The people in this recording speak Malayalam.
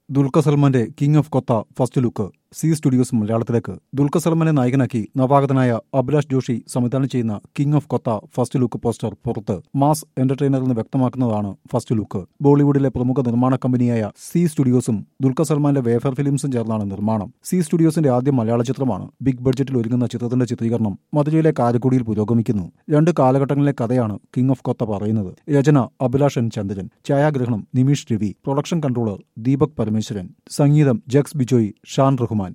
ദുൽഖർ സൽമാന്റെ King of Kotha first look Zee studios മലയാളത്തിലേക്ക് ദുൽഖർ സൽമാനെ നായകനാക്കി നവാഗതനായ അഭിലാഷ് ജോഷി സംവിധാനം ചെയ്യുന്ന King of Kotha first look poster പുറത്ത് മാസ് എന്റർടൈനറിന് വ്യക്തമാക്കുന്നതാണ് ഫസ്റ്റ് ലുക്ക് ബോളിവുഡിലെ പ്രമുഖ നിർമ്മാണ കമ്പനിയായ സി സ്റ്റുഡിയോസും ദുൽഖർ സൽമാന്റെ വേഫർ ഫിലിംസും ചേർന്നാണ് നിർമ്മാണം സി സ്റ്റുഡിയോസിന്റെ ആദ്യ മലയാള ചിത്രമാണ് ബിഗ് ബഡ്ജറ്റിൽ ഒരുങ്ങുന്ന ചിത്രത്തിന്റെ ചിത്രീകരണം മധുരയിലെ കാരക്കുടിയിൽ പുരോഗമിക്കുന്നു രണ്ട് കാലഘട്ടങ്ങളിലെ കഥയാണ് കിങ് ഓഫ് കൊത്ത പറയുന്നത് രചന അഭിലാഷ് എൻ ചന്ദ്രൻ ഛായാഗ്രഹണം നിമീഷ് രവി പ്രൊഡക്ഷൻ കൺട്രോളർ ദീപക് പരമേശ്വരൻ സംഗീതം ജക്സ് ബിജോയ് ഷാൻ റഹ്മാൻ